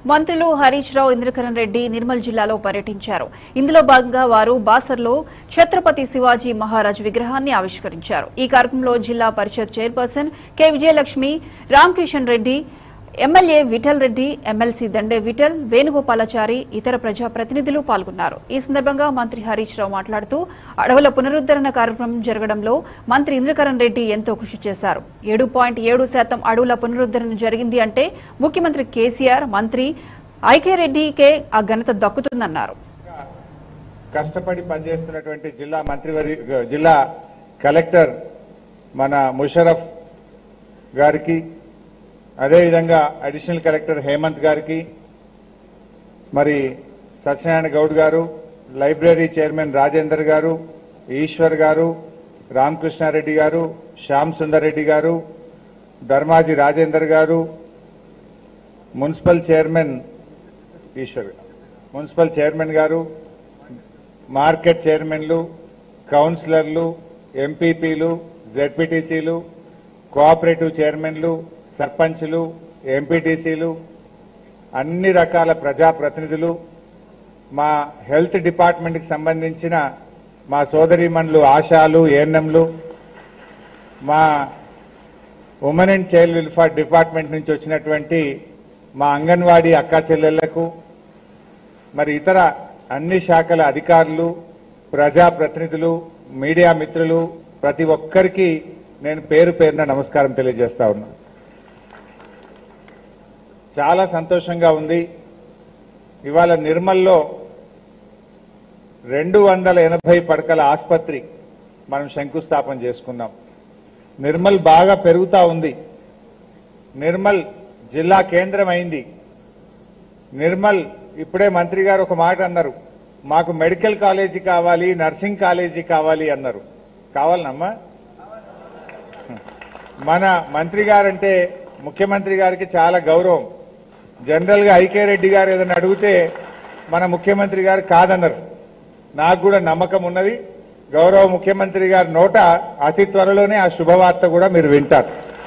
మంత్రులు హరీష్ రావు ఇంద్రకరణ్ రెడ్డి నిర్మల్ జిల్లాలో పర్యటించారు ఇందులో భాగంగా వారు బాసర్లో ఛత్రపతి శివాజీ మహారాజ్ విగ్రహాన్ని ఆవిష్కరించారు ఈ కార్యక్రమంలో జిల్లా Parishad chairperson K Vijayalakshmi Ramakishan Reddy MLA Vittal Reddy MLC Dande Vittal Venugopalachari ఇతర ప్రజాప్రతినిధులు పాల్గొన్నారు ఈ సందర్భంగా మంత్రి హరీష్ రావు మాట్లాడుతూ అడవుల పునరుద్దరణ కార్యక్రమం జరగడంలో మంత్రి ఇంద్రకరణ్ రెడ్డి ఎంతో కృషి చేశారు ఏడు పాయింట్ ఏడు శాతం అడవుల పునరుద్దరణ జరిగింది అంటే ముఖ్యమంత్రి కేసీఆర్ మంత్రి ఐకే రెడ్డికే ఆ ఘనత దక్కుతుందన్నారు కష్టపడి పనిచేస్తున్నటువంటి జిల్లా మంత్రివరి జిల్లా కలెక్టర్ మన ముషరఫ్ గారికి అదేవిధంగా అడిషనల్ కలెక్టర్ హేమంత్ గారికి మరి సత్యనారాయణ గౌడ్ గారు లైబ్రరీ చైర్మన్ రాజేందర్ గారు ఈశ్వర్ గారు రామకృష్ణారెడ్డి గారు శ్యామ్ సుందర్ రెడ్డి గారు ధర్మాజీ రాజేందర్ గారు municipal chairman Eshwar municipal chairman గారు మార్కెట్ చైర్మన్లు కౌన్సిలర్లు ఎంపీపీలు జెడ్పీటీసీలు కోఆపరేటివ్ చైర్మన్లు సర్పంచ్లు ఎంపీటీసీలు అన్ని రకాల ప్రజాప్రతినిధులు మా హెల్త్ డిపార్ట్మెంట్కి సంబంధించిన మా సోదరీమణులు ఆశాలు ఏఎన్ఎంలు మా women and child welfare department నుంచి వచ్చినటువంటి మా అంగన్వాడీ అక్కా చెల్లెళ్లకు మరి ఇతర అన్ని శాఖల అధికారులు ప్రజాప్రతినిధులు మీడియా మిత్రులు ప్రతి ఒక్కరికి నేను పేరు పేరున నమస్కారం తెలియజేస్తా ఉన్నా చాలా సంతోషంగా ఉంది ఇవాళ నిర్మల్లో రెండు వందల ఎనభై పడకల ఆసుపత్రి మనం శంకుస్థాపన చేసుకున్నాం నిర్మల్ బాగా పెరుగుతా ఉంది నిర్మల్ జిల్లా కేంద్రం అయింది నిర్మల్ ఇప్పుడే మంత్రి గారు ఒక మాట అన్నారు మాకు మెడికల్ కాలేజీ కావాలి నర్సింగ్ కాలేజీ కావాలి అన్నారు కావాలనమ్మా మన మంత్రి గారంటే ముఖ్యమంత్రి గారికి చాలా గౌరవం జనరల్ గా ఐకే రెడ్డి గారు ఏదైనా అడిగితే మన ముఖ్యమంత్రి గారు కాదన్నారు నాకు కూడా నమ్మకం ఉన్నది గౌరవ ముఖ్యమంత్రి గారి నోట అతి త్వరలోనే ఆ శుభవార్త కూడా మీరు వింటారు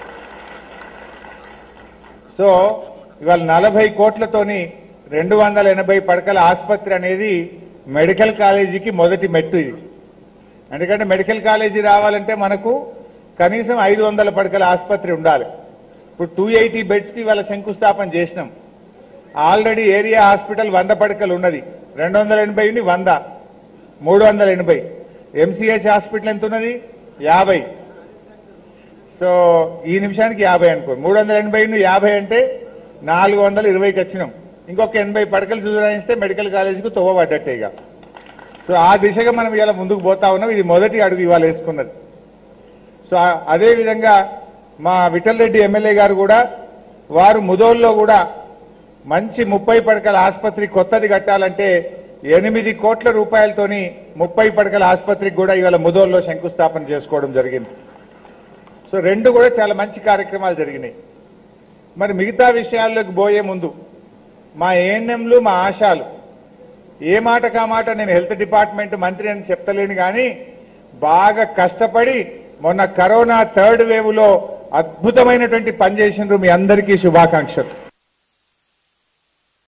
సో ఇవాళ నలభై కోట్లతోని రెండు వందల ఎనభై పడకల ఆసుపత్రి అనేది మెడికల్ కాలేజీకి మొదటి మెట్టు ఇది ఎందుకంటే మెడికల్ కాలేజీ రావాలంటే మనకు కనీసం ఐదు వందల పడకల ఆసుపత్రి ఉండాలి ఇప్పుడు టూ ఎయిటీ బెడ్స్కి ఇవాళ శంకుస్థాపన చేసినాం ఆల్రెడీ ఏరియా హాస్పిటల్ వంద పడకలు ఉన్నది రెండు వందల ఎనభై వంద మూడు వందల ఎనభై ఎంసీహెచ్ హాస్పిటల్ ఎంత ఉన్నది యాభై సో ఈ నిమిషానికి యాభై అనుకో మూడు వందల ఎనభై యాభై అంటే నాలుగు వందల ఇరవైకి వచ్చినాం ఇంకొక ఎనభై పడకలు సుధారిస్తే మెడికల్ కాలేజీకి తవ్వబడ్డట్టే ఇక సో ఆ దిశగా మనం ఇవాళ ముందుకు పోతా ఉన్నాం ఇది మొదటి అడుగు ఇవాళ వేసుకున్నది సో ఆ- అదే విధంగా మా విఠల్ రెడ్డి ఎమ్మెల్యే గారు కూడా వారు ముదోల్లో కూడా మంచి ముప్పై పడకల ఆసుపత్రి కొత్తది కట్టాలంటే ఎనిమిది కోట్ల రూపాయలతోని ముప్పై పడకల ఆసుపత్రికి కూడా ఇవాళ ముదోల్లో శంకుస్థాపన చేసుకోవడం జరిగింది సో రెండు కూడా చాలా మంచి కార్యక్రమాలు జరిగినాయి మరి మిగతా విషయాల్లోకి పోయే ముందు మా ఏఎన్ఎంలు మా ఆశాలు ఏ మాట కా మాట నేను హెల్త్ డిపార్ట్మెంట్ మంత్రి అని చెప్తలేను కానీ బాగా కష్టపడి మొన్న కరోనా థర్డ్ వేవ్ లో అద్భుతమైనటువంటి పని చేసినారు మీ అందరికీ శుభాకాంక్షలు